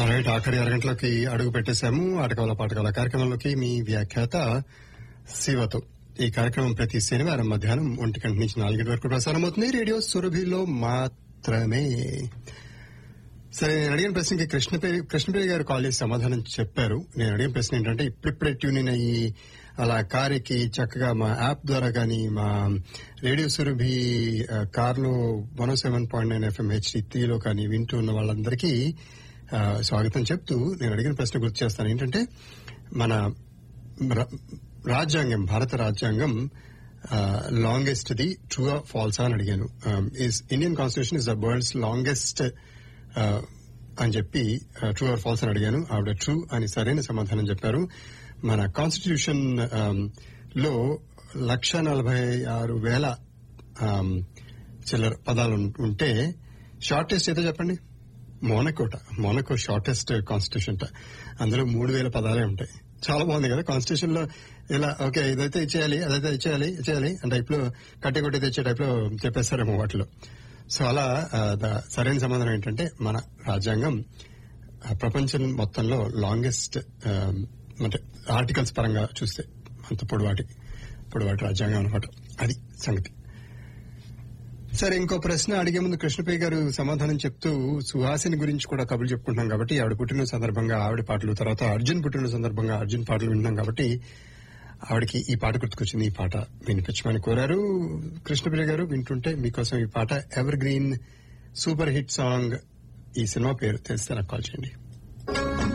right ఆఖరి అరగంటలోకి అడుగు పెట్టేశాము ఆటకాల పాటకాల కార్యక్రమంలోకి మీ వ్యాఖ్యాత శివతో ఈ కార్యక్రమం ప్రతి శనివారం మధ్యాహ్నం ఒంటి గంట నుంచి నాలుగింటి వరకు ప్రసారం అవుతుంది రేడియో సురభిలో మాత్రమే సరే నేను అడిగిన ప్రశ్నకి కృష్ణపేరి కృష్ణపేరి గారు కాల్ చేసి సమాధానం చెప్పారు నేను అడిగిన ప్రశ్న ఏంటంటే ఇప్పుడిప్పుడే ట్యూన్ ఇన్ అయ్యి అలా కారుకి చక్కగా మా యాప్ ద్వారా కానీ మా రేడియో సురభి ఆ, కార్లో one seven point nine FM HD త్రీలో కానీ వింటూ ఉన్న వాళ్ళందరికీ ఆ, స్వాగతం చెప్తూ నేను అడిగిన ప్రశ్న గుర్తు చేస్తాను ఏంటంటే మన ర- రాజ్యాంగం భారత రాజ్యాంగం లాంగెస్ట్ ది ట్రూ ఫాల్స్ అని అడిగాను is Indian constitution is the world's longest అని చెప్పి ట్రూ ఆర్ ఫాల్స్ అని అడిగాను ఆవిడ ట్రూ అని సరైన సమాధానం చెప్పారు మన కాన్స్టిట్యూషన్ లో లక్ష నలభై ఆరు వేల um, చిల్లర పదాలు ఉం- ఉంటే షార్టెస్ట్ ఏదో చెప్పండి మోనకోట మోనకో షార్టెస్ట్ కాన్స్టిట్యూషన్ అందులో మూడు వేల పదాలే ఉంటాయి చాలా బాగుంది కదా కాన్స్టిట్యూషన్ లో ఇలా ఓకే ఇదైతే ఇచ్చేయాలి అదైతే ఇచ్చేయాలి ఇచ్చేయాలి అంటే టైప్ లో కట్టి కొట్టి తెచ్చే టైప్ లో చెప్పేస్తారేమో వాటిలో సో అలా ఆ, ద- సరైన సమాధానం ఏంటంటే మన రాజ్యాంగం ఆ, ప్రపంచం మొత్తంలో లాంగెస్ట్ అంటే ఆర్టికల్స్ పరంగా చూస్తే అంత పొడవాటి పొడవాటి రాజ్యాంగం అనమాట అది సంగతి సరే ఇంకో ప్రశ్న అడిగే ముందు కృష్ణపై గారు సమాధానం చెప్తూ సుహాసిని గురించి కూడా కబుర్లు చెప్పుకుంటున్నాం కాబట్టి ఆవిడ పుట్టిన సందర్భంగా ఆవిడ పాటలు తర్వాత అర్జున్ పుట్టిన సందర్భంగా అర్జున్ పాటలు వింటున్నాం కాబట్టి ఆవిడకి ఈ పాట గుర్తుకొచ్చింది ఈ పాట వినిపించమని కోరారు కృష్ణప్రియ గారు వింటుంటే మీకోసం ఈ పాట evergreen super hit song ఈ సినిమా పేరు తెలిస్తే నాకు కాల్ చేయండి